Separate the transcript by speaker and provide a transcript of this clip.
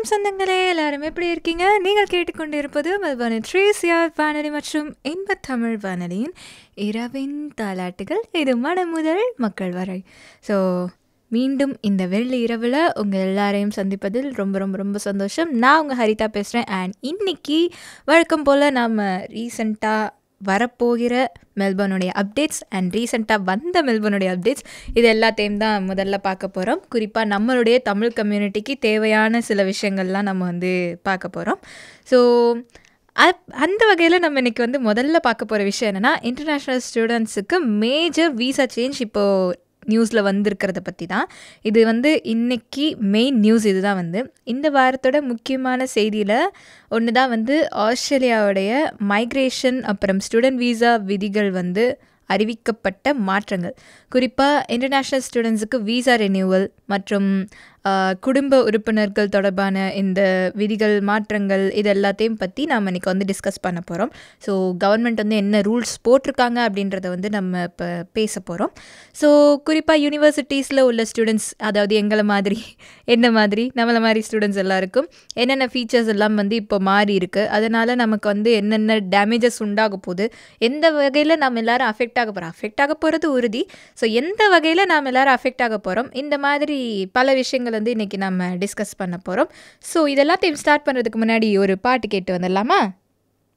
Speaker 1: சொந்தங்களே எல்லாரும் எப்படி இருக்கீங்க நீங்கள் கேட்டுக்கொண்டிருப்பது மெல்பர்னின் ட்ரேசியார் வானொலி மற்றும் இன்பத் தமிழ் வானொலியின் இரவின் தாலாட்டுகள் இது மனம் முதல் மக்கள் வரை ஸோ மீண்டும் இந்த வெள்ளி இரவில் உங்கள் எல்லாரையும் சந்திப்பதில் ரொம்ப ரொம்ப ரொம்ப சந்தோஷம் நான் உங்கள் ஹரிதா பேசுகிறேன் அண்ட் இன்னைக்கு வழக்கம் போல் நாம் ரீசண்டாக வரப்போகிற மெல்பர்னுடைய அப்டேட்ஸ் அண்ட் ரீசெண்டாக வந்த மெல்பர்னுடைய அப்டேட்ஸ் இது எல்லாத்தையும் தான் முதல்ல பார்க்க போகிறோம் குறிப்பாக நம்மளுடைய தமிழ் கம்யூனிட்டிக்கு தேவையான சில விஷயங்கள்லாம் நம்ம வந்து பார்க்க போகிறோம் ஸோ அப் அந்த வகையில் நம்ம இன்றைக்கி வந்து முதல்ல பார்க்க போகிற விஷயம் என்னென்னா இன்டர்நேஷ்னல் ஸ்டூடெண்ட்ஸுக்கு மேஜர் வீசா சேஞ்ச் இப்போது நியூஸில் வந்திருக்கிறத பற்றி தான் இது வந்து இன்னைக்கு மெயின் நியூஸ் இதுதான் வந்து இந்த வாரத்தோட முக்கியமான செய்தியில் ஒன்று தான் வந்து ஆஸ்திரேலியாவுடைய மைக்ரேஷன் அப்புறம் ஸ்டூடெண்ட் வீசா விதிகள் வந்து அறிவிக்கப்பட்ட மாற்றங்கள் குறிப்பாக இன்டர்நேஷ்னல் ஸ்டூடெண்ட்ஸுக்கு வீசா ரெனியூவல் மற்றும் குடும்ப உறுப்பினர்கள் தொடர்பான இந்த விதிகள் மாற்றங்கள் இது எல்லாத்தையும் பற்றி நாம் இன்றைக்கி வந்து டிஸ்கஸ் பண்ண போகிறோம் ஸோ கவர்மெண்ட் வந்து என்ன ரூல்ஸ் போட்டிருக்காங்க அப்படின்றத வந்து நம்ம இப்போ பேச போகிறோம் ஸோ குறிப்பாக யூனிவர்சிட்டிஸில் உள்ள ஸ்டூடெண்ட்ஸ் அதாவது எங்களை மாதிரி என்ன மாதிரி நம்மளை மாதிரி ஸ்டூடெண்ட்ஸ் எல்லாருக்கும் என்னென்ன ஃபீச்சர்ஸ் எல்லாம் வந்து இப்போ மாறி இருக்குது அதனால் நமக்கு வந்து என்னென்ன டேமேஜஸ் உண்டாக போகுது எந்த வகையில் நம்ம எல்லோரும் அஃபெக்ட் ஆக போகிறோம் அஃபெக்ட் ஆக போகிறது உறுதி ஸோ எந்த வகையில் நாம் எல்லோரும் அஃபெக்ட் ஆக போகிறோம் இந்த மாதிரி பல விஷயங்கள் வந்து இன்றைக்கி நம்ம டிஸ்கஸ் பண்ண போகிறோம் ஸோ இதெல்லாத்தையும் ஸ்டார்ட் பண்ணுறதுக்கு முன்னாடி ஒரு பாட்டு கேட்டு வந்துடலாமா